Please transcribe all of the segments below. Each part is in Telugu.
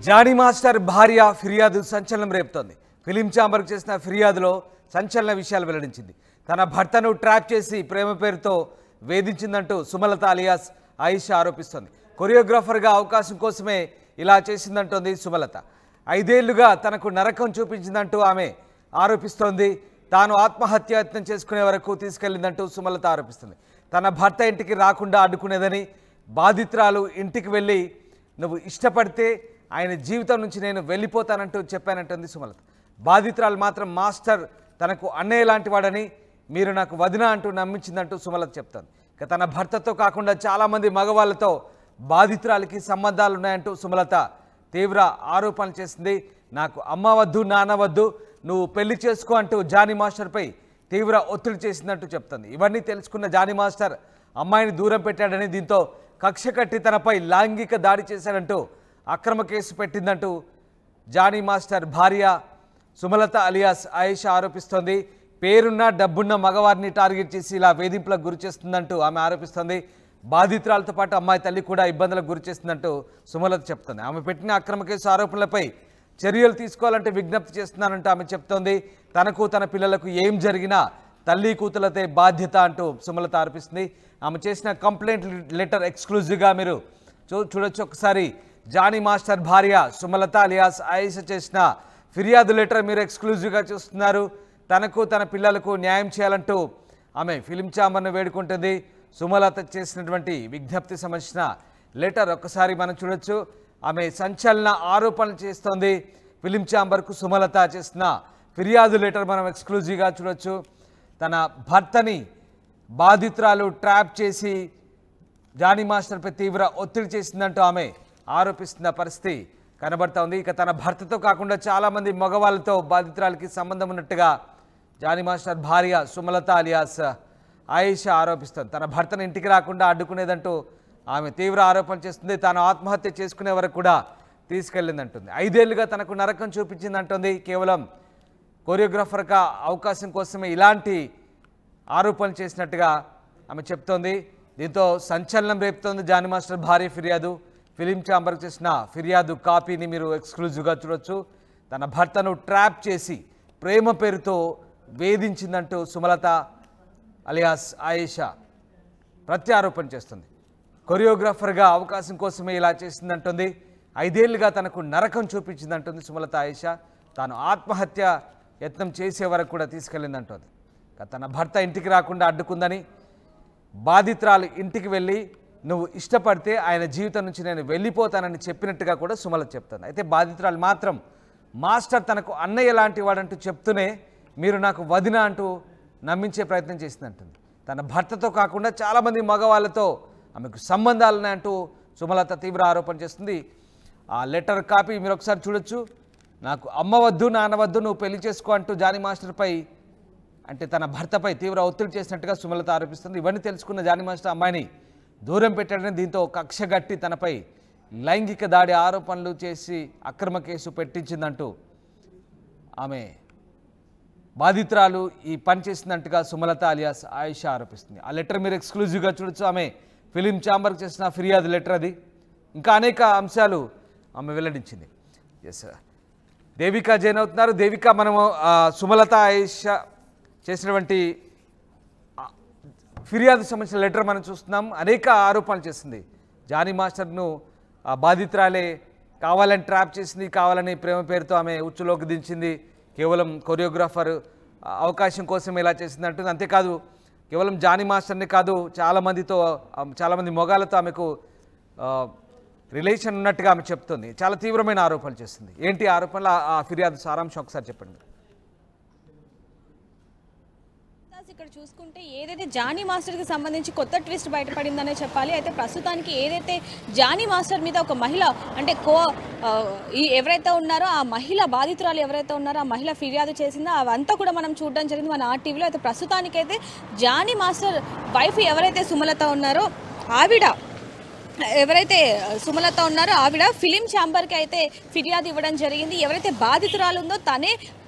జానీ మాస్టర్ భార్య ఫిర్యాదు సంచలనం రేపుతోంది ఫిలిం ఛాంబర్కు చేసిన ఫిర్యాదులో సంచలన విషయాలు వెల్లడించింది తన భర్తను ట్రాప్ చేసి ప్రేమ పేరుతో వేధించిందంటూ సుమలత అలియాస్ ఆయిషా ఆరోపిస్తోంది కొరియోగ్రాఫర్గా అవకాశం కోసమే ఇలా చేసిందంటోంది సుమలత ఐదేళ్లుగా తనకు నరకం చూపించిందంటూ ఆమె ఆరోపిస్తోంది తాను ఆత్మహత్యాయత్నం చేసుకునే వరకు తీసుకెళ్లిందంటూ సుమలత ఆరోపిస్తుంది తన భర్త ఇంటికి రాకుండా అడ్డుకునేదని బాధితురాలు ఇంటికి వెళ్ళి నువ్వు ఇష్టపడితే ఆయన జీవితం నుంచి నేను వెళ్ళిపోతానంటూ చెప్పానంటుంది సుమలత బాధితురాలు మాత్రం మాస్టర్ తనకు అన్నయ్య లాంటి వాడని మీరు నాకు వదిన అంటూ నమ్మించిందంటూ సుమలత చెప్తాను ఇక తన భర్తతో కాకుండా చాలామంది మగవాళ్ళతో బాధితురాలికి సంబంధాలు ఉన్నాయంటూ సుమలత తీవ్ర ఆరోపణలు చేసింది నాకు అమ్మ వద్దు నాన్న వద్దు నువ్వు పెళ్లి చేసుకో అంటూ జానీ మాస్టర్పై తీవ్ర ఒత్తిడి చేసిందంటూ చెప్తుంది ఇవన్నీ తెలుసుకున్న జానీ మాస్టర్ అమ్మాయిని దూరం పెట్టాడని దీంతో కక్ష కట్టి తనపై లైంగిక దాడి చేశాడంటూ అక్రమ కేసు పెట్టిందంటూ జానీ మాస్టర్ భార్య సుమలత అలియాస్ ఆయేషా ఆరోపిస్తోంది పేరున్న డబ్బున్న మగవారిని టార్గెట్ చేసి ఇలా వేధింపులకు గురి చేస్తుందంటూ ఆమె ఆరోపిస్తోంది బాధితురాలతో పాటు అమ్మాయి తల్లి కూడా ఇబ్బందులకు గురి చేస్తుందంటూ సుమలత చెప్తుంది ఆమె పెట్టిన అక్రమ కేసు ఆరోపణలపై చర్యలు తీసుకోవాలంటే విజ్ఞప్తి చేస్తున్నానంటూ ఆమె చెప్తోంది తనకు తన పిల్లలకు ఏం జరిగినా తల్లి కూతులతే బాధ్యత అంటూ సుమలత ఆరోపిస్తుంది ఆమె చేసిన కంప్లైంట్ లెటర్ ఎక్స్క్లూజివ్గా మీరు చూ చూడొచ్చు ఒకసారి జానీ మాస్టర్ భార్య సుమలత అలియాస్ ఆయిష చేసిన ఫిర్యాదు లెటర్ మీరు ఎక్స్క్లూజివ్గా చూస్తున్నారు తనకు తన పిల్లలకు న్యాయం చేయాలంటూ ఆమె ఫిలిం ఛాంబర్ను వేడుకుంటుంది సుమలత చేసినటువంటి విజ్ఞప్తి సంబంధించిన లెటర్ ఒక్కసారి మనం చూడొచ్చు ఆమె సంచలన ఆరోపణలు చేస్తోంది ఫిలిం ఛాంబర్కు సుమలత చేసిన ఫిర్యాదు లెటర్ మనం ఎక్స్క్లూజివ్గా చూడొచ్చు తన భర్తని బాధితురాలు ట్రాప్ చేసి జానీ మాస్టర్పై తీవ్ర ఒత్తిడి చేసిందంటూ ఆమె ఆరోపిస్తున్న పరిస్థితి కనబడతా ఉంది ఇక తన భర్తతో కాకుండా చాలామంది మగవాళ్ళతో బాధితురాలకి సంబంధం ఉన్నట్టుగా జానీ మాస్టర్ భార్య సుమలత అలియాస్ ఆయేషా ఆరోపిస్తుంది తన భర్తను ఇంటికి రాకుండా అడ్డుకునేదంటూ ఆమె తీవ్ర ఆరోపణలు చేస్తుంది తాను ఆత్మహత్య చేసుకునే వరకు కూడా తీసుకెళ్ళిందంటుంది ఐదేళ్లుగా తనకు నరకం చూపించిందంటుంది కేవలం కొరియోగ్రాఫర్గా అవకాశం కోసమే ఇలాంటి ఆరోపణలు చేసినట్టుగా ఆమె చెప్తోంది దీంతో సంచలనం రేపుతోంది జానీ మాస్టర్ భార్య ఫిర్యాదు ఫిలిం ఛాంబర్కి చేసిన ఫిర్యాదు కాపీని మీరు ఎక్స్క్లూజివ్గా చూడొచ్చు తన భర్తను ట్రాప్ చేసి ప్రేమ పేరుతో వేధించిందంటూ సుమలత అలియాస్ ఆయేషా ప్రత్యారోపణ చేస్తుంది కొరియోగ్రాఫర్గా అవకాశం కోసమే ఇలా చేసిందంటుంది ఐదేళ్లుగా తనకు నరకం చూపించిందంటుంది సుమలత ఆయేషా తాను ఆత్మహత్య యత్నం చేసే వరకు కూడా తీసుకెళ్ళిందంటుంది ఇక తన భర్త ఇంటికి రాకుండా అడ్డుకుందని బాధితురాలు ఇంటికి వెళ్ళి నువ్వు ఇష్టపడితే ఆయన జీవితం నుంచి నేను వెళ్ళిపోతానని చెప్పినట్టుగా కూడా సుమలత చెప్తుంది అయితే బాధితురాలు మాత్రం మాస్టర్ తనకు అన్నయ్య లాంటి వాడంటూ చెప్తూనే మీరు నాకు వదిన అంటూ నమ్మించే ప్రయత్నం చేసిందంటుంది తన భర్తతో కాకుండా చాలామంది మగవాళ్ళతో ఆమెకు సంబంధాలు ఉన్నాయంటూ సుమలత తీవ్ర ఆరోపణ చేస్తుంది ఆ లెటర్ కాపీ మీరు ఒకసారి చూడొచ్చు నాకు అమ్మ వద్దు నాన్న వద్దు నువ్వు పెళ్లి చేసుకో అంటూ జానీ మాస్టర్పై అంటే తన భర్తపై తీవ్ర ఒత్తిడి చేసినట్టుగా సుమలత ఆరోపిస్తుంది ఇవన్నీ తెలుసుకున్న జానీ మాస్టర్ అమ్మాయిని దూరం పెట్టాడని దీంతో కక్ష గట్టి తనపై లైంగిక దాడి ఆరోపణలు చేసి అక్రమ కేసు పెట్టించిందంటూ ఆమె బాధితురాలు ఈ పని చేసినట్టుగా సుమలత అలియాస్ ఆయుష ఆరోపిస్తుంది ఆ లెటర్ మీరు ఎక్స్క్లూజివ్గా చూడొచ్చు ఆమె ఫిలిం ఛాంబర్కి చేసిన ఫిర్యాదు లెటర్ అది ఇంకా అనేక అంశాలు ఆమె వెల్లడించింది ఎస్ దేవిక జైన్ అవుతున్నారు దేవిక మనము ఆ, సుమలత ఆయుష చేసినటువంటి ఆ, ఫిర్యాదు సంబంధించిన లెటర్ మనం చూస్తున్నాం అనేక ఆరోపణలు చేసింది జానీ మాస్టర్ను ఆ బాధితురాలే కావాలని ట్రాప్ చేసింది కావాలని ప్రేమ పేరుతో ఆమె ఉచ్చులోకి దించింది కేవలం కొరియోగ్రాఫర్ ఆ, అవకాశం కోసం ఇలా చేసింది అంటుంది అంతేకాదు కేవలం జానీ మాస్టర్ని కాదు చాలామందితో ఆ, చాలామంది మొగాలతో ఆమెకు ఆ, రిలేషన్ ఉన్నట్టుగా ఆమె చెప్తుంది చాలా తీవ్రమైన ఆరోపణలు చేస్తుంది ఏంటి ఆరోపణలు ఆ- ఆ ఫిర్యాదు సారాంశం ఒకసారి చెప్పండి వికాస్ ఇక్కడ చూసుకుంటే ఏదైతే జానీ మాస్టర్కి సంబంధించి కొత్త ట్విస్ట్ బయటపడిందనే చెప్పాలి అయితే ప్రస్తుతానికి ఏదైతే జానీ మాస్టర్ మీద ఒక మహిళ అంటే కో ఆ, ఈ ఎవరైతే ఉన్నారో ఆ మహిళ బాధితురాలు ఎవరైతే ఉన్నారో ఆ మహిళ ఫిర్యాదు చేసిందో అవంతా కూడా మనం చూడడం జరిగింది మన ఆర్టీవీలో అయితే ప్రస్తుతానికైతే జానీ మాస్టర్ వైఫ్ ఎవరైతే సుమలత ఉన్నారో ఆవిడ ఎవరైతే సుమలత ఉన్నారో ఆవిడ ఫిలిం ఛాంబర్కి అయితే ఫిర్యాదు ఇవ్వడం జరిగింది ఎవరైతే బాధితురాలు ఉందో తనే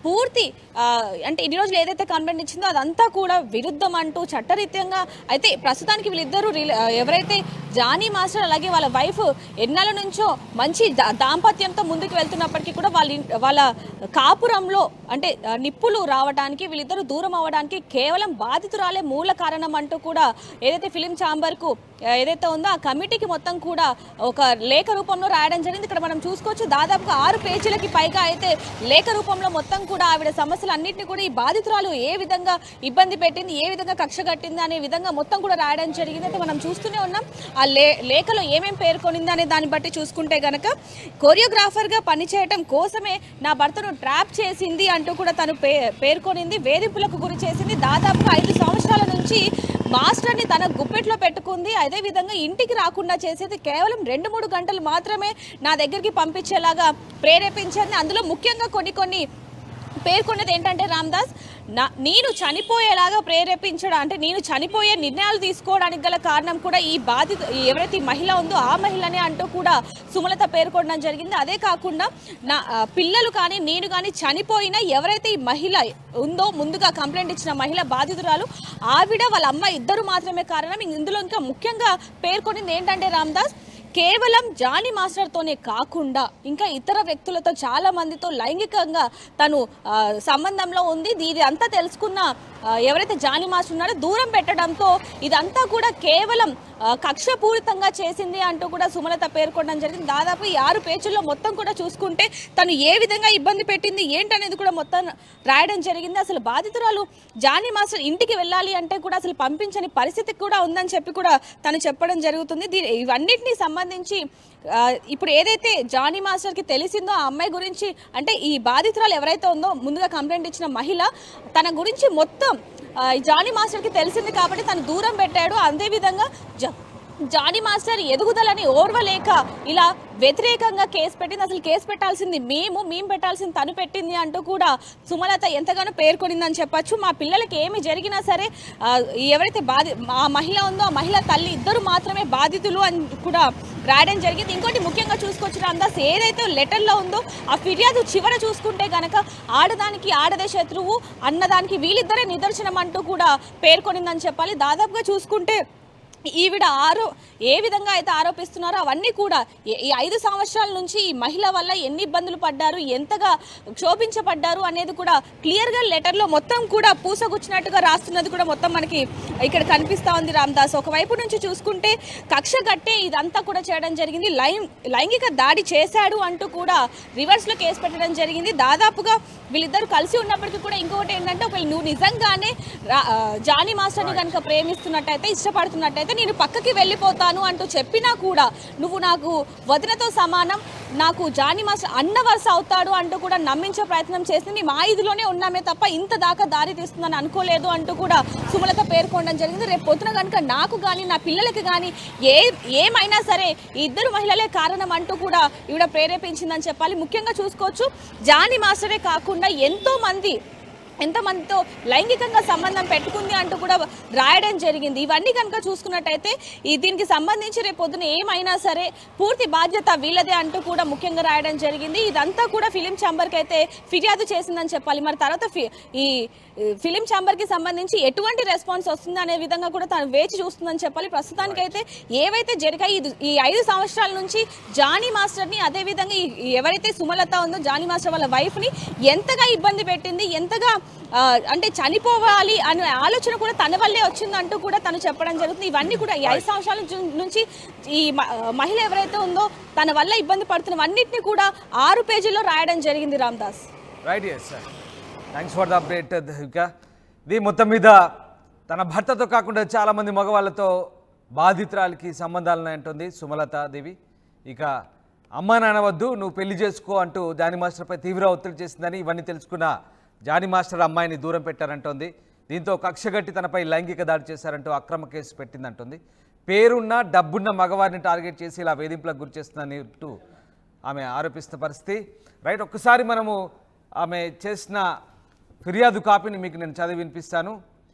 పూర్తి ఆ, అంటే ఇన్ని రోజులు ఏదైతే కంప్లైంట్ ఇచ్చిందో అదంతా కూడా విరుద్ధం అంటూ చట్టరీత్యంగా అయితే ప్రస్తుతానికి వీళ్ళిద్దరూ రిలే- ఆ, ఎవరైతే జానీ మాస్టర్ అలాగే వాళ్ళ వైఫ్ ఎన్నాళ్ళ నుంచో మంచి దా- దాంపత్యంతో ముందుకు వెళ్తున్నప్పటికీ కూడా వాళ్ళ ఇన్- వాళ్ళ కాపురంలో అంటే ఆ, నిప్పులు రావడానికి వీళ్ళిద్దరూ దూరం అవ్వడానికి కేవలం బాధితురాలే మూల కారణం అంటూ కూడా ఏదైతే ఫిలిం ఛాంబర్కు ఆ, ఏదైతే ఉందో ఆ కమిటీకి మొత్తం కూడా ఒక లేఖ రూపంలో రాయడం జరిగింది ఇక్కడ మనం చూసుకోవచ్చు దాదాపుగా ఆరు పేజీలకి పైగా అయితే లేఖ రూపంలో మొత్తం కూడా ఆవిడ సమస్యలు అన్నింటినీ కూడా ఈ బాధితురాలు ఏ విధంగా ఇబ్బంది పెట్టింది ఏ విధంగా కక్ష కట్టింది అనే విధంగా మొత్తం కూడా రాయడం జరిగింది అయితే మనం చూస్తూనే ఉన్నాం ఆ లే లేఖలో ఏమేం పేర్కొనింది అనే దాన్ని బట్టి చూసుకుంటే గనక కొరియోగ్రాఫర్గా పనిచేయటం కోసమే నా భర్తను ట్రాప్ చేసింది అంటూ కూడా తను పే పేర్కొనింది వేధింపులకు గురి చేసింది దాదాపుగా ఐదు సంవత్సరాల నుంచి మాస్టర్ని తన గుప్పెట్లో పెట్టుకుంది అదే విధంగా ఇంటికి రాకుండా చేసేది కేవలం రెండు మూడు గంటలు మాత్రమే నా దగ్గరికి పంపించేలాగా ప్రేరేపించింది అందులో ముఖ్యంగా కొన్ని కొన్ని పేర్కొన్నది ఏంటంటే రామ్దాస్ నా నేను చనిపోయేలాగా ప్రేరేపించడం అంటే నేను చనిపోయే నిర్ణయాలు తీసుకోవడానికి గల కారణం కూడా ఈ బాధిత ఈ ఎవరైతే ఈ మహిళ ఉందో ఆ మహిళనే అంటూ కూడా సుమలత పేర్కొనడం జరిగింది అదే కాకుండా నా ఆ, పిల్లలు కానీ నేను కానీ చనిపోయినా ఎవరైతే ఈ మహిళ ఉందో ముందుగా కంప్లైంట్ ఇచ్చిన మహిళ బాధితురాలు ఆవిడ వాళ్ళ అమ్మ ఇద్దరు మాత్రమే కారణం ఇందులో ఇంకా ముఖ్యంగా పేర్కొనింది ఏంటంటే రామ్దాస్ కేవలం జానీ మాస్టర్తోనే కాకుండా ఇంకా ఇతర వ్యక్తులతో చాలా మందితో లైంగికంగా తను ఆ, సంబంధంలో ఉంది ఇది అంతా తెలుసుకున్న ఆ, ఎవరైతే జానీ మాస్టర్ ఉన్నారో దూరం పెట్టడంతో ఇదంతా కూడా కేవలం ఆ, కక్షపూరితంగా చేసింది అంటూ కూడా సుమలత పేర్కొనడం జరిగింది దాదాపు ఈ ఆరు పేజీల్లో మొత్తం కూడా చూసుకుంటే తను ఏ విధంగా ఇబ్బంది పెట్టింది ఏంటనేది కూడా మొత్తం రాయడం జరిగింది అసలు బాధితురాలు జానీ మాస్టర్ ఇంటికి వెళ్ళాలి అంటే కూడా అసలు పంపించని పరిస్థితి కూడా ఉందని చెప్పి కూడా తను చెప్పడం జరుగుతుంది దీ ఇవన్నిటిని సంబంధించి ఆ, ఇప్పుడు ఏదైతే జానీ మాస్టర్కి తెలిసిందో ఆ అమ్మాయి గురించి అంటే ఈ బాధితురాలు ఎవరైతే ఉందో ముందుగా కంప్లైంట్ ఇచ్చిన మహిళ తన గురించి మొత్తం ఆ, ఈ జానీ మాస్టర్కి తెలిసింది కాబట్టి తను దూరం పెట్టాడు అదేవిధంగా జ జానీ మాస్టర్ ఎదుగుదలని ఓర్వలేక ఇలా వ్యతిరేకంగా కేసు పెట్టింది అసలు కేసు పెట్టాల్సింది మేము మేము పెట్టాల్సింది తను పెట్టింది అంటూ కూడా సుమలత ఎంతగానో పేర్కొనిందని చెప్పొచ్చు మా పిల్లలకి ఏమి జరిగినా సరే ఆ, ఎవరైతే బాధి ఆ మహిళ ఉందో ఆ మహిళ తల్లి ఇద్దరు మాత్రమే బాధితులు అని కూడా రాయడం జరిగింది ఇంకోటి ముఖ్యంగా చూసుకొచ్చిన అందాస్ ఏదైతే లెటర్లో ఉందో ఆ ఫిర్యాదు చివర చూసుకుంటే గనక ఆడదానికి ఆడదే శత్రువు అన్నదానికి వీళ్ళిద్దరే నిదర్శనం అంటూ కూడా పేర్కొనిందని చెప్పాలి దాదాపుగా చూసుకుంటే ఈవిడ ఆరో ఏ విధంగా అయితే ఆరోపిస్తున్నారో అవన్నీ కూడా ఏ- ఈ ఐదు సంవత్సరాల నుంచి ఈ మహిళ వల్ల ఎన్ని ఇబ్బందులు పడ్డారు ఎంతగా క్షోభించబడ్డారు అనేది కూడా క్లియర్గా లెటర్లో మొత్తం కూడా పూసగుచ్చినట్టుగా రాస్తున్నది కూడా మొత్తం మనకి ఇక్కడ కనిపిస్తా ఉంది రామ్దాస్ ఒకవైపు నుంచి చూసుకుంటే కక్ష కట్టే ఇదంతా కూడా చేయడం జరిగింది లైం లైంగిక దాడి చేశాడు అంటూ కూడా రివర్స్లో కేసు పెట్టడం జరిగింది దాదాపుగా వీళ్ళిద్దరు కలిసి ఉన్నప్పటికీ కూడా ఇంకొకటి ఏంటంటే ఒకవేళ నువ్వు నిజంగానే రా- ఆ, జానీ మాస్టర్ని కనుక ప్రేమిస్తున్నట్టయితే ఇష్టపడుతున్నట్టయితే నేను పక్కకి వెళ్ళిపోతాను అంటూ చెప్పినా కూడా నువ్వు నాకు వదినతో సమానం నాకు జానీ మాస్టర్ అన్న వరుస అవుతాడు అంటూ కూడా నమ్మించే ప్రయత్నం చేసింది మా ఇదిలోనే ఉన్నామే తప్ప ఇంత దాకా దారి తీస్తుందని అనుకోలేదు అంటూ కూడా సుమలత పేర్కొనడం జరిగింది రేపు పొద్దున కనుక నాకు కానీ నా పిల్లలకి కానీ ఏ ఏమైనా సరే ఈ ఇద్దరు మహిళలే కారణం అంటూ కూడా ఈవిడ ప్రేరేపించిందని చెప్పాలి ముఖ్యంగా చూసుకోవచ్చు జానీ మాస్టరే కాకుండా ఎంతో మంది ఎంతమందితో లైంగికంగా సంబంధం పెట్టుకుంది అంటూ కూడా రాయడం జరిగింది ఇవన్నీ కనుక చూసుకున్నట్టయితే ఈ దీనికి సంబంధించి రేపు పొద్దున ఏమైనా సరే పూర్తి బాధ్యత వీళ్ళదే అంటూ కూడా ముఖ్యంగా రాయడం జరిగింది ఇదంతా కూడా ఫిలిం ఛాంబర్కి అయితే ఫిర్యాదు చేసిందని చెప్పాలి మరి తర్వాత ఫి- ఈ ఈ ఫిలిం ఛాంబర్కి సంబంధించి ఎటువంటి రెస్పాన్స్ వస్తుంది అనే విధంగా కూడా తను వేచి చూస్తుందని చెప్పాలి ప్రస్తుతానికైతే ఏవైతే జరిగాయి ఇది- ఈ ఐదు సంవత్సరాల నుంచి జానీ మాస్టర్ని అదేవిధంగా ఈ- ఈ ఎవరైతే సుమలత ఉందో జానీ మాస్టర్ వాళ్ళ వైఫ్ని ఎంతగా ఇబ్బంది పెట్టింది ఎంతగా ఆ, అంటే చనిపోవాలి అనే ఆలోచన కూడా తన వల్లే వచ్చిందంటూ కూడా తను చెప్పడం జరుగుతుంది ఇవన్నీ కూడా ఈ ఐదు సంవత్సరాల జు- నుంచి ఈ మ- మహిళ ఎవరైతే ఉందో తన వల్ల ఇబ్బంది పడుతున్నవన్నిటిని కూడా ఆరు పేజీల్లో రాయడం జరిగింది Ramdas right yes sir thanks for the update Devika ఇది మొత్తం మీద తన భర్తతో కాకుండా చాలామంది మగవాళ్ళతో బాధితురాలకి సంబంధాలు ఉన్నాయంటుంది సుమలత దేవి ఇక అమ్మా నాన్న వద్దు నువ్వు పెళ్లి చేసుకో అంటూ జానీ మాస్టర్పై తీవ్ర ఒత్తిడి చేసిందని ఇవన్నీ తెలుసుకున్న జానీ మాస్టర్ అమ్మాయిని దూరం పెట్టారంటోంది దీంతో కక్షగట్టి తనపై లైంగిక దాడి చేశారంటూ అక్రమ కేసు పెట్టిందంటుంది పేరున్న డబ్బున్న మగవారిని టార్గెట్ చేసి ఇలా వేధింపులకు గురి చేస్తుందని అంటూ ఆమె ఆరోపిస్తున్న పరిస్థితి రైట్ ఒక్కసారి మనము ఆమె చేసిన ఫిర్యాదు కాపీని మీకు నేను చదివి వినిపిస్తాను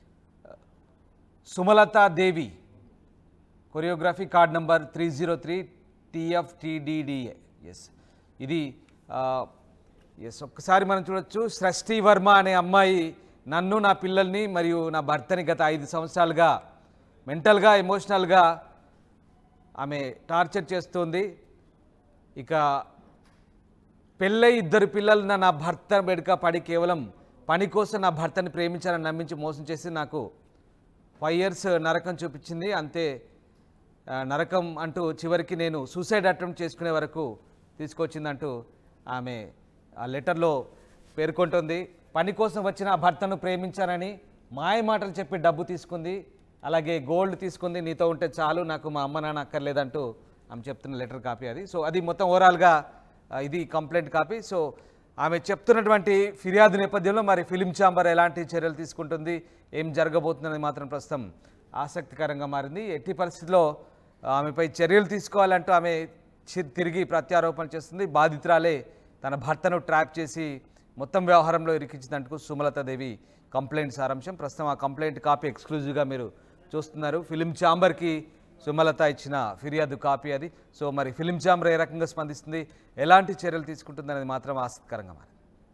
Sumalatha Devi choreography card number three zero three TFTDDA yes ఇది ఆ, ఎస్ ఒక్కసారి మనం చూడొచ్చు సృష్టి వర్మ అనే అమ్మాయి నన్ను నా పిల్లల్ని మరియు నా భర్తని గత ఐదు సంవత్సరాలుగా మెంటల్గా ఎమోషనల్గా ఆమె టార్చర్ చేస్తుంది ఇక పెళ్ళై ఇద్దరు పిల్లలున్న నా భర్త వెనుక పడి కేవలం పని కోసం నా భర్తని ప్రేమించాలని నమ్మించి మోసం చేసి నాకు ఫైవ్ ఇయర్స్ నరకం చూపించింది అంతే ఆ, నరకం అంటూ చివరికి నేను సూసైడ్ అటెంప్ట్ చేసుకునే వరకు తీసుకొచ్చిందంటూ ఆమె ఆ లెటర్లో పేర్కొంటుంది పని కోసం వచ్చిన ఆ భర్తను ప్రేమించానని మాయ మాటలు చెప్పి డబ్బు తీసుకుంది అలాగే గోల్డ్ తీసుకుంది నీతో ఉంటే చాలు నాకు మా అమ్మ నాన్న అక్కర్లేదంటూ ఆమె చెప్తున్న లెటర్ కాపీ అది సో అది మొత్తం ఓవరాల్గా ఆ, ఇది కంప్లైంట్ కాపీ సో ఆమె చెప్తున్నటువంటి ఫిర్యాదు నేపథ్యంలో మరి ఫిలిం ఛాంబర్ ఎలాంటి చర్యలు తీసుకుంటుంది ఏం జరగబోతుందనేది మాత్రం ప్రస్తుతం ఆసక్తికరంగా మారింది ఎట్టి పరిస్థితుల్లో ఆమెపై చర్యలు తీసుకోవాలంటూ ఆమె చి- తిరిగి ప్రత్యారోపణ చేస్తుంది బాధితురాలే తన భర్తను ట్రాప్ చేసి మొత్తం వ్యవహారంలో ఇరికించినందుకు సుమలత దేవి కంప్లైంట్ సారాంశం ప్రస్తుతం ఆ కంప్లైంట్ కాపీ ఎక్స్క్లూజివ్గా మీరు చూస్తున్నారు ఫిలిం ఛాంబర్కి సుమలత ఇచ్చిన ఫిర్యాదు కాపీ అది సో మరి ఫిలిం ఛాంబర్ ఏ రకంగా స్పందిస్తుంది ఎలాంటి చర్యలు తీసుకుంటుంది అనేది మాత్రం ఆసక్తికరంగా మారింది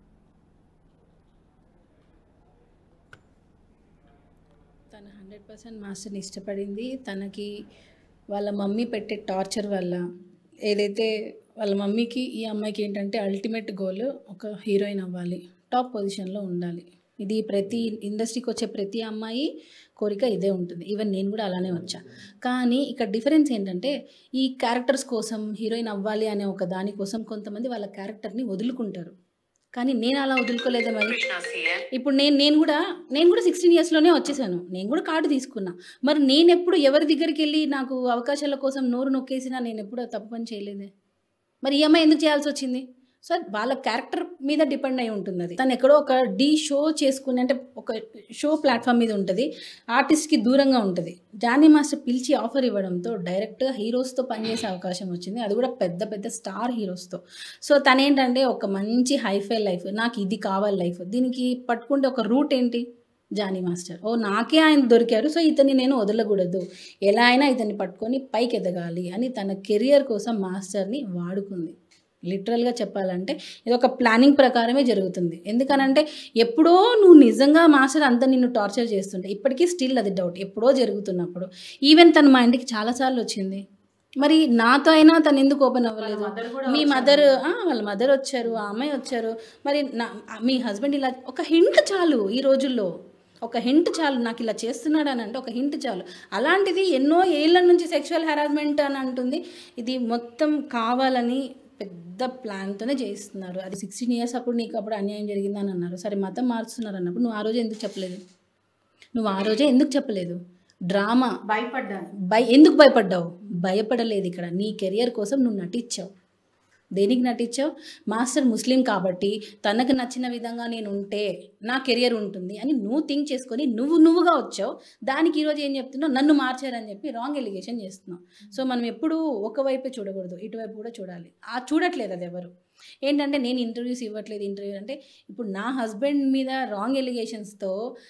తను హండ్రెడ్ పర్సెంట్ మాస్టర్ని ఇష్టపడింది తనకి వాళ్ళ మమ్మీ పెట్టే టార్చర్ వల్ల ఏదైతే వాళ్ళ మమ్మీకి ఈ అమ్మాయికి ఏంటంటే అల్టిమేట్ గోల్ ఒక హీరోయిన్ అవ్వాలి టాప్ పొజిషన్లో ఉండాలి ఇది ప్రతి ఇండస్ట్రీకి వచ్చే ప్రతి అమ్మాయి కోరిక ఇదే ఉంటుంది ఈవెన్ నేను కూడా అలానే వచ్చా కానీ ఇక్కడ డిఫరెన్స్ ఏంటంటే ఈ క్యారెక్టర్స్ కోసం హీరోయిన్ అవ్వాలి అనే ఒక దానికోసం కొంతమంది వాళ్ళ క్యారెక్టర్ని వదులుకుంటారు కానీ నేను అలా వదులుకోలేదు మరి ఇప్పుడు నేను నేను కూడా నేను కూడా సిక్స్టీన్ ఇయర్స్లోనే వచ్చేసాను నేను కూడా కార్డు తీసుకున్నా మరి నేను ఎప్పుడు ఎవరి దగ్గరికి వెళ్ళి నాకు అవకాశాల కోసం నోరు నొక్కేసినా నేను ఎప్పుడు తప్పు పని చేయలేదే మరి ఈ అమ్మాయి ఎందుకు చేయాల్సి వచ్చింది సో వాళ్ళ క్యారెక్టర్ మీద డిపెండ్ అయి ఉంటుంది అది తను ఎక్కడో ఒక డీ షో చేసుకుని అంటే ఒక షో ప్లాట్ఫామ్ మీద ఉంటుంది ఆర్టిస్ట్కి దూరంగా ఉంటుంది జానీ మాస్టర్ పిలిచి ఆఫర్ ఇవ్వడంతో డైరెక్ట్గా హీరోస్తో పనిచేసే అవకాశం వచ్చింది అది కూడా పెద్ద పెద్ద స్టార్ హీరోస్తో సో తనేంటంటే ఒక మంచి హైఫై లైఫ్ నాకు ఇది కావాలి లైఫ్ దీనికి పట్టుకుంటే ఒక రూట్ ఏంటి జానీ మాస్టర్ ఓ నాకే ఆయన దొరికారు సో ఇతన్ని నేను వదలకూడదు ఎలా అయినా ఇతన్ని పట్టుకొని పైకి ఎదగాలి అని తన కెరియర్ కోసం మాస్టర్ని వాడుకుంది లిటరల్గా చెప్పాలంటే ఇది ఒక ప్లానింగ్ ప్రకారమే జరుగుతుంది ఎందుకనంటే ఎప్పుడో నువ్వు నిజంగా మాస్టర్ అంతా నిన్ను టార్చర్ చేస్తుంటే ఇప్పటికీ స్టిల్ అది డౌట్ ఎప్పుడో జరుగుతున్నప్పుడు ఈవెన్ తన మా ఇంటికి చాలాసార్లు వచ్చింది మరి నాతో అయినా తను ఎందుకు ఓపెన్ అవ్వలేదు మీ మదర్ వాళ్ళ మదర్ వచ్చారు ఆ అమ్మాయి వచ్చారు మరి నా మీ హస్బెండ్ ఇలా ఒక హింట్ చాలు ఈ రోజుల్లో ఒక హింట్ చాలు నాకు ఇలా చేస్తున్నాడు అని అంటే ఒక హింట్ చాలు అలాంటిది ఎన్నో ఏళ్ళ నుంచి సెక్షువల్ హెరాస్మెంట్ అని అంటుంది ఇది మొత్తం కావాలని పెద్ద ప్లాన్తోనే చేయిస్తున్నారు అది సిక్స్టీన్ ఇయర్స్ అప్పుడు నీకు అప్పుడు అన్యాయం జరిగిందని అన్నారు సరే మతం మారుస్తున్నారు అన్నప్పుడు నువ్వు ఆ రోజే ఎందుకు చెప్పలేదు నువ్వు ఆ రోజే ఎందుకు చెప్పలేదు డ్రామా భయపడ్డాను భయ ఎందుకు భయపడ్డావు భయపడలేదు ఇక్కడ నీ కెరియర్ కోసం నువ్వు నటించావు దేనికి నటించావు మాస్టర్ ముస్లిం కాబట్టి తనకు నచ్చిన విధంగా నేను ఉంటే నా కెరియర్ ఉంటుంది అని నువ్వు థింక్ చేసుకొని నువ్వు నువ్వుగా వచ్చావు దానికి ఈరోజు ఏం చెప్తున్నావు నన్ను మార్చారని చెప్పి రాంగ్ ఎలిగేషన్ చేస్తున్నావు సో మనం ఎప్పుడూ ఒకవైపే చూడకూడదు ఇటువైపు కూడా చూడాలి ఆ చూడట్లేదు అది ఎవరు ఏంటంటే నేను ఇంటర్వ్యూస్ ఇవ్వట్లేదు ఇంటర్వ్యూ అంటే ఇప్పుడు నా హస్బెండ్ మీద రాంగ్ ఎలిగేషన్స్తో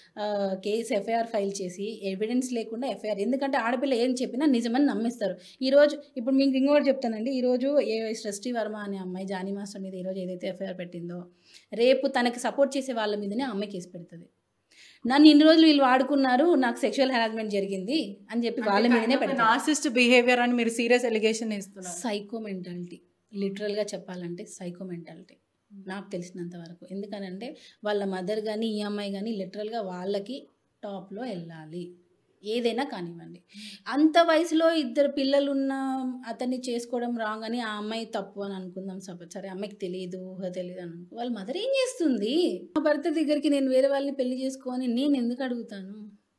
కేసు ఎఫ్ఐఆర్ ఫైల్ చేసి ఎవిడెన్స్ లేకుండా ఎఫ్ఐఆర్ ఎందుకంటే ఆడపిల్ల ఏం చెప్పినా నిజమని నమ్మిస్తారు ఈరోజు ఇప్పుడు మీకు ఇంకోటి చెప్తానండి ఈరోజు ఏ సృష్టి వర్మ అనే అమ్మాయి జానీ మాస్టర్ మీద ఈరోజు ఏదైతే ఎఫ్ఐఆర్ పెట్టిందో రేపు తనకి సపోర్ట్ చేసే వాళ్ళ మీదనే ఆ అమ్మాయి కేసు పెడుతుంది నన్ను ఇన్ని రోజులు వీళ్ళు వాడుకున్నారు నాకు సెక్షువల్ హెరాస్మెంట్ జరిగింది అని చెప్పి వాళ్ళ మీదనే పెడతారు నార్సిస్ట్ బిహేవియర్ అని మీరు సీరియస్ ఎలిగేషన్ ఇస్తున్నారు సైకో మెంటాలిటీ లిటరల్గా చెప్పాలంటే సైకో మెంటాలిటీ నాకు తెలిసినంత వరకు ఎందుకనంటే వాళ్ళ మదర్ కానీ ఈ అమ్మాయి కానీ లిటరల్గా వాళ్ళకి టాప్లో వెళ్ళాలి ఏదైనా కానివ్వండి అంత వయసులో ఇద్దరు పిల్లలు ఉన్న అతన్ని చేసుకోవడం రాంగ్ అని ఆ అమ్మాయి తప్పు అని అనుకుందాం సపోజ్ సరే అమ్మాయికి తెలియదు ఊహ తెలియదు అని అనుకో వాళ్ళ మదర్ ఏం చేస్తుంది మా భర్త దగ్గరికి నేను వేరే వాళ్ళని పెళ్లి చేసుకోని నేను ఎందుకు అడుగుతాను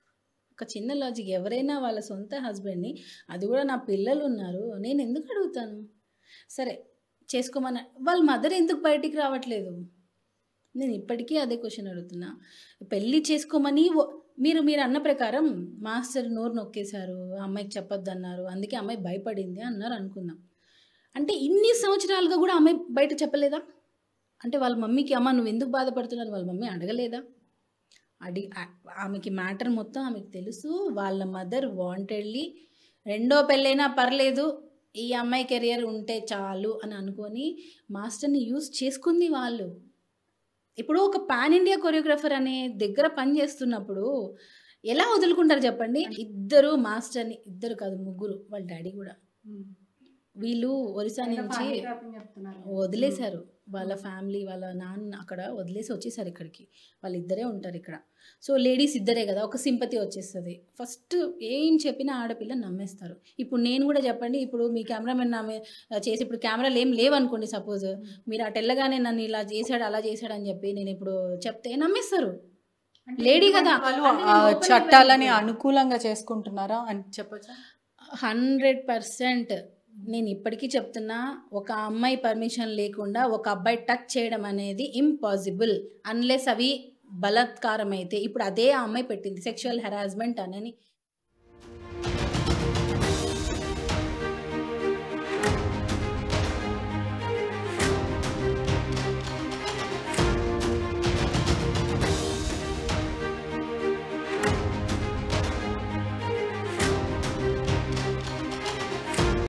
ఒక చిన్న లాజిక్ ఎవరైనా వాళ్ళ సొంత హస్బెండ్ని అది కూడా నా పిల్లలు ఉన్నారు నేను ఎందుకు అడుగుతాను సరే చేసుకోమని వాళ్ళ మదర్ ఎందుకు బయటికి రావట్లేదు నేను ఇప్పటికీ అదే క్వశ్చన్ అడుగుతున్నా పెళ్ళి చేసుకోమని ఓ- మీరు మీరు అన్న ప్రకారం మాస్టర్ నోరు నొక్కేశారు ఆ అమ్మాయికి చెప్పొద్దు అన్నారు అందుకే అమ్మాయి భయపడింది అన్నారు అనుకుందాం అంటే ఇన్ని సంవత్సరాలుగా కూడా అమ్మాయి బయట చెప్పలేదా అంటే వాళ్ళ మమ్మీకి అమ్మ నువ్వు ఎందుకు బాధపడుతున్నావు వాళ్ళ మమ్మీ అడగలేదా అడి ఆ- ఆమెకి మ్యాటర్ మొత్తం ఆమెకు తెలుసు వాళ్ళ మదర్ వాంటెడ్లీ రెండో పెళ్ళైనా పర్లేదు ఈ అమ్మాయి కెరియర్ ఉంటే చాలు అని అనుకొని మాస్టర్ని యూజ్ చేసుకుంది వాళ్ళు ఇప్పుడు ఒక పాన్ ఇండియా కొరియోగ్రాఫర్ అనే దగ్గర పని చేస్తున్నప్పుడు ఎలా వదులుకుంటారు చెప్పండి ఇద్దరు మాస్టర్ని ఇద్దరు కాదు ముగ్గురు వాళ్ళ డాడీ కూడా వీళ్ళు ఒరిస్సా నుంచి వదిలేశారు వాళ్ళ ఫ్యామిలీ వాళ్ళ నాన్న అక్కడ వదిలేసి వచ్చేసారు ఇక్కడికి వాళ్ళిద్దరే ఉంటారు ఇక్కడ సో లేడీస్ ఇద్దరే కదా ఒక సింపతి వచ్చేస్తుంది ఫస్ట్ ఏం చెప్పినా ఆడపిల్ల నమ్మేస్తారు ఇప్పుడు నేను కూడా చెప్పండి ఇప్పుడు మీ కెమెరామెన్ నా మీ- చేసి ఇప్పుడు కెమెరాలు ఏం లేవనుకోండి సపోజ్ మీరు అటు వెళ్ళగానే నన్ను ఇలా చేశాడు అలా చేశాడు అని చెప్పి నేను ఇప్పుడు చెప్తే నమ్మేస్తారు లేడీ కదా వాళ్ళు అంటే ఆ నేను లోపలికి చట్టాలని వెళ్ళను. అనుకూలంగా చేసుకుంటున్నారా అని చెప్పొచ్చా హండ్రెడ్ పర్సెంట్ నేను ఇప్పటికీ చెప్తున్నా ఒక అమ్మాయి పర్మిషన్ లేకుండా ఒక అబ్బాయి టచ్ చేయడం అనేది ఇంపాసిబుల్ అన్లెస్ అవి బలాత్కారం అయితే ఇప్పుడు అదే ఆ అమ్మాయి పెట్టింది సెక్షువల్ హెరాస్మెంట్ అని